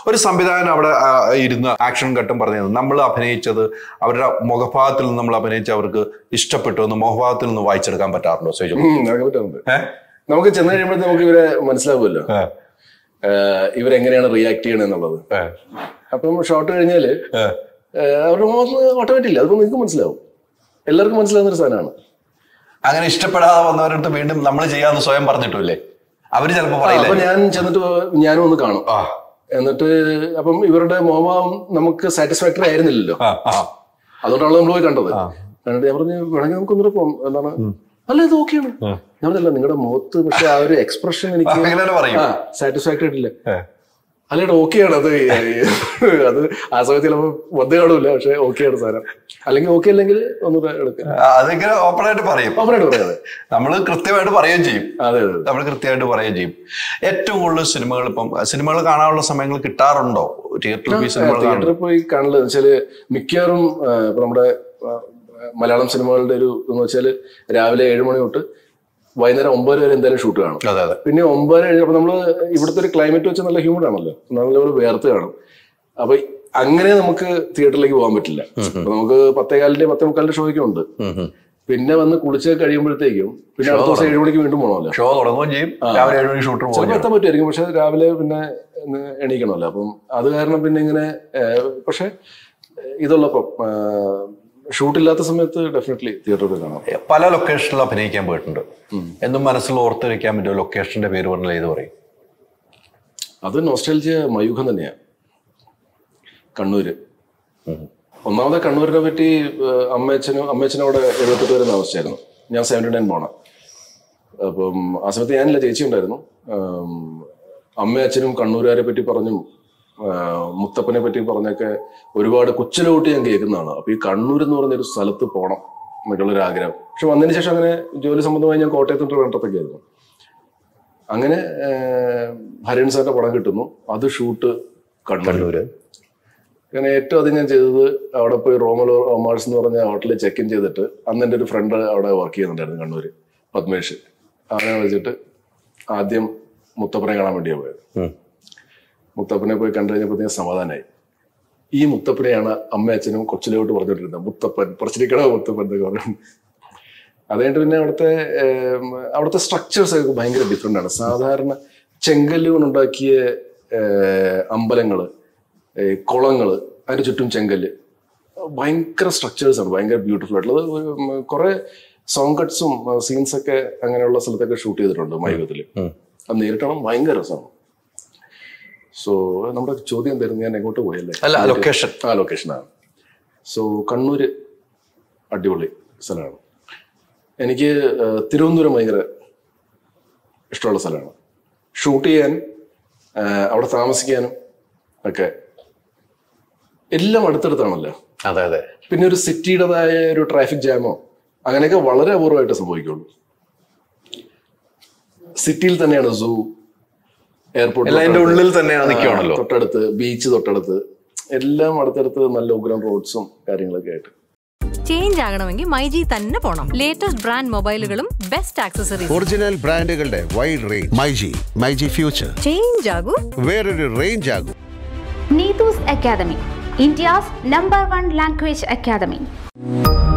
ഒരു സംവിധായകൻ അവിടെ ആ, ഇരുന്ന് ആക്ഷൻ ഘട്ടം പറഞ്ഞത് നമ്മൾ അഭിനയിച്ചത് അവരുടെ മുഖഭാവത്തിൽ നിന്ന് നമ്മൾ അഭിനയിച്ച അവർക്ക് ഇഷ്ടപ്പെട്ടു എന്ന് മുഖഭാവത്തിൽ നിന്ന് വായിച്ചെടുക്കാൻ പറ്റാറുണ്ടോ സേജു ഉം, അങ്ങനെ പറ്റുന്നുണ്ട് ഏഹ് നമുക്ക് ചെന്ന് കഴിയുമ്പോഴത്തെ നമുക്ക് ഇവരെ മനസ്സിലാവുമല്ലോ ഏഹ് ഇവരെങ്ങനെയാണ് റിയാക്ട് ചെയ്യണത് എന്നുള്ളത് അപ്പം ഷോട്ട് കഴിഞ്ഞാല് ഏഹ് അവരുടെ മുഖത്ത് ഓട്ടോമാറ്റിക് അതൊന്നും നിങ്ങൾക്ക് മനസ്സിലാവും എല്ലാവർക്കും മനസ്സിലാവുന്ന ഒരു സാധനമാണ് അങ്ങനെ ഇഷ്ടപ്പെടാതെ വന്നവരടുത്ത് വീണ്ടും നമ്മൾ ചെയ്യാന്ന് സ്വയം പറഞ്ഞിട്ടില്ലേ അവര് ചിലപ്പോ പറയില്ല അപ്പൊ ഞാൻ ചെന്നിട്ട് ഞാനും ഒന്ന് കാണും ആ എന്നിട്ട് അപ്പം ഇവരുടെ മുഖഭാവം നമുക്ക് സാറ്റിസ്ഫാക്ടറി ആയിരുന്നില്ലല്ലോ ആ, ആ. അതുകൊണ്ടാണ് നമ്മൾ പോയി കണ്ടത് കണ്ടിട്ട് ഞാൻ പറഞ്ഞു വേണമെങ്കിൽ നമുക്ക് ഒന്നുകൂടെ പോകാം എന്താണ് അല്ല ഇത് ഓക്കെയാണ് ഞാൻ പറഞ്ഞല്ല നിങ്ങളുടെ മുഖത്ത് പക്ഷെ ആ ഒരു എക്സ്പ്രഷൻ എനിക്ക് അങ്ങനെ തന്നെ പറയും സാറ്റിസ്ഫാക്ടറി ആയിട്ടില്ല ഏ. അല്ലേടാ ഓക്കെയാണ് അത് അത് ആ സമയത്ത് ചിലപ്പോൾ വന്ന് കാണൂല പക്ഷെ ഓക്കെയാണ് സാധനം അല്ലെങ്കിൽ ഓക്കെ അല്ലെങ്കിൽ ഒന്നുകൂടെ എടുക്കാം ആ, അതിങ്ങനെ ഓപ്പൺ ആയിട്ട് പറയും ഓപ്പണായിട്ട് പറയാതെ നമ്മൾ കൃത്യമായിട്ട് പറയുകയും ചെയ്യും അതെ അതെ നമ്മൾ കൃത്യമായിട്ട് പറയുകയും ചെയ്യും ഏറ്റവും കൂടുതൽ സിനിമകൾ ഇപ്പം സിനിമകൾ കാണാനുള്ള സമയങ്ങൾ കിട്ടാറുണ്ടോ തിയേറ്ററിൽ പോയി സിനിമകൾ കാണും തിയേറ്ററിൽ പോയി കാണല് എന്ന് വെച്ചാല് മിക്കവാറും ആ, ഇപ്പൊ നമ്മുടെ ആ, മലയാളം സിനിമകളുടെ ഒരു എന്ന് വെച്ചാല് രാവിലെ ഏഴ് മണി തൊട്ട് വൈകുന്നേരം ഒമ്പത് വരെ എന്തായാലും ഷൂട്ട് കാണും അതെ അതെ പിന്നെ ഒമ്പത് കഴിഞ്ഞ അപ്പൊ നമ്മള് ഇവിടുത്തെ ഒരു ക്ലൈമറ്റ് വെച്ച് നല്ല ഹ്യൂമഡ് ആണല്ലോ നല്ലപോലെ വേർത്ത് കാണും അപ്പൊ അങ്ങനെ നമുക്ക് തിയേറ്ററിലേക്ക് പോകാൻ പറ്റില്ല അപ്പൊ നമുക്ക് പത്തേകാലിന്റെ പത്തേ മുക്കാലിന്റെ ഷോയ്ക്കും ഉണ്ട് ഉം, ഉം. പിന്നെ വന്ന് കുളിച്ച് കഴിയുമ്പോഴത്തേക്കും പിന്നെ അടുത്ത ദിവസം ഏഴ് മണിക്ക് വീണ്ടും പോകണമല്ലോ ഷോ തുടങ്ങുകയും ചെയ്യും രാവിലെ ഏഴ് മണി ഷൂട്ടർ ചിലപ്പോൾ പോകും എത്താൻ പറ്റുമായിരിക്കും പക്ഷെ രാവിലെ പിന്നെ ഒന്ന് എണീക്കണമല്ലോ അപ്പം അത് കാരണം പിന്നെ ഇങ്ങനെ ഏഹ്, പക്ഷെ ഇതുള്ളപ്പം ഷൂട്ടില്ലാത്ത സമയത്ത് ഡെഫിനറ്റ്ലി തിയേറ്ററിൽ പോയി കാണാം പല ലൊക്കേഷനിൽ അഭിനയിക്കാൻ പോയിട്ടുണ്ട് എന്നും മനസ്സിൽ ഓർത്തിരിക്കാൻ പറ്റുമോ ലൊക്കേഷന്റെ പേര് പറഞ്ഞാൽ ഏത് പറയും അത് നോസ്റ്റാലജിയ മയൂഖം തന്നെയാണ് കണ്ണൂര് ഒന്നാമത് കണ്ണൂരിനെ പറ്റി ഏഹ്, അമ്മയച്ഛനും അമ്മയച്ഛനും അവിടെ എഴുപത്തെട്ട് വരെ താമസിച്ചായിരുന്നു ഞാൻ സെവൻറ്റി നയൻ പോണ അപ്പം ആ സമയത്ത് ഞാനില്ല ചേച്ചി ഉണ്ടായിരുന്നു ആം, അമ്മയച്ഛനും കണ്ണൂരുകാരെ പറ്റി പറഞ്ഞും ആ, മുത്തപ്പനെ പറ്റി പറഞ്ഞൊക്കെ ഒരുപാട് കൊച്ചിലോട്ട് ഞാൻ കേൾക്കുന്നതാണ് അപ്പൊ ഈ കണ്ണൂർ എന്ന് പറഞ്ഞൊരു സ്ഥലത്ത് പോകണം എന്നൊക്കെയുള്ള ഒരു ആഗ്രഹം പക്ഷെ വന്നതിന് ശേഷം അങ്ങനെ ജോലി സംബന്ധമായി ഞാൻ കോട്ടയത്ത് വേണ്ടത്തൊക്കെ ആയിരുന്നു അങ്ങനെ ഹരിൺ സാറിന്റെ പടം കിട്ടുന്നു അത് ഷൂട്ട് കണ്ണൂർ കണ്ണൂര് അങ്ങനെ ഏറ്റവും ആദ്യം ഞാൻ ചെയ്തത് അവിടെ പോയി റോമലോ റോമാൾസ് എന്ന് പറഞ്ഞ ഹോട്ടലിൽ ചെക്ക് ഇൻ ചെയ്തിട്ട് അന്ന് എൻ്റെ ഒരു ഫ്രണ്ട് അവിടെ വർക്ക് ചെയ്യുന്നുണ്ടായിരുന്നു കണ്ണൂര് പത്മേഷ് അവനെ വിളിച്ചിട്ട് ആദ്യം മുത്തപ്പനെ കാണാൻ വേണ്ടിയാണ് പോയത് ഉം. മുത്തപ്പനെ പോയി കണ്ടു കഴിഞ്ഞപ്പോഴത്തേക്കും സമാധാനമായി ഈ മുത്തപ്പനെയാണ് അമ്മ അച്ഛനും കൊച്ചിലോട്ട് പറഞ്ഞുകൊണ്ടിരുന്നത് മുത്തപ്പൻ പറച്ചിരിക്കണോ മുത്തപ്പൻ എന്നൊക്കെ പറഞ്ഞു അത് കഴിഞ്ഞിട്ട് പിന്നെ അവിടുത്തെ ഏം, അവിടുത്തെ സ്ട്രക്ചേഴ്സ് ഒക്കെ ഭയങ്കര ഡിഫറെൻ്റ് ആണ് സാധാരണ ചെങ്കല്ല് കൊണ്ടുണ്ടാക്കിയ അമ്പലങ്ങള് ഏ, കുളങ്ങള് അതിന് ചുറ്റും ചെങ്കല്ല് ഭയങ്കര സ്ട്രക്ചേഴ്സ് ആണ് ഭയങ്കര ബ്യൂട്ടിഫുൾ ആയിട്ടുള്ളത് ഒരു, ഉം, കുറെ സോങ് കട്ട്സും സീൻസ് ഒക്കെ അങ്ങനെയുള്ള സ്ഥലത്തൊക്കെ ഷൂട്ട് ചെയ്തിട്ടുണ്ട് മൈകത്തില് ഉം. അത് നേരിട്ടാണ് ഭയങ്കര രസമാണ് സോ നമ്മുടെ ചോദ്യം എന്തായിരുന്നു ഞാൻ എങ്ങോട്ട് പോയല്ലേ അല്ല ലൊക്കേഷൻ ആ ലൊക്കേഷനാണ് സോ കണ്ണൂര് അടിപൊളി സ്ഥലമാണ് എനിക്ക് ആ, തിരുവനന്തപുരം ഭയങ്കര ഇഷ്ടമുള്ള സ്ഥലമാണ് ഷൂട്ട് ചെയ്യാൻ ആ, അവിടെ താമസിക്കാനും ഒക്കെ എല്ലാം അടുത്തടുത്താണല്ലോ അതെ അതെ പിന്നെ ഒരു സിറ്റിയുടേതായ ഒരു ട്രാഫിക് ജാമോ അങ്ങനെയൊക്കെ വളരെ അപൂർവമായിട്ട് സംഭവിക്കുള്ളൂ സിറ്റിയിൽ തന്നെയാണ് സൂ എയർപോർട്ട് എല്ലാം അതിന്റെ ഉള്ളിൽ തന്നെയാണ് നിൽക്കുകയാണല്ലോ തൊട്ടടുത്ത് ബീച്ച് തൊട്ടടുത്ത് എല്ലാം അടുത്തടുത്ത് നല്ല ഉഗ്രം റോഡ്സും കാര്യങ്ങളൊക്കെ ആയിട്ട് ചേഞ്ച് ആകണമെങ്കിൽ മൈജി തന്നെ പോണം ലേറ്റസ്റ്റ് ബ്രാൻഡ് മൊബൈലുകളും ബെസ്റ്റ് ആക്സസറീസ് ഒറിജിനൽ ബ്രാൻഡുകളുടെ wide range myG myG future change ആകൂ വേറൊരു റേഞ്ച് ആകും Neetu's Academy, India's number one language academy.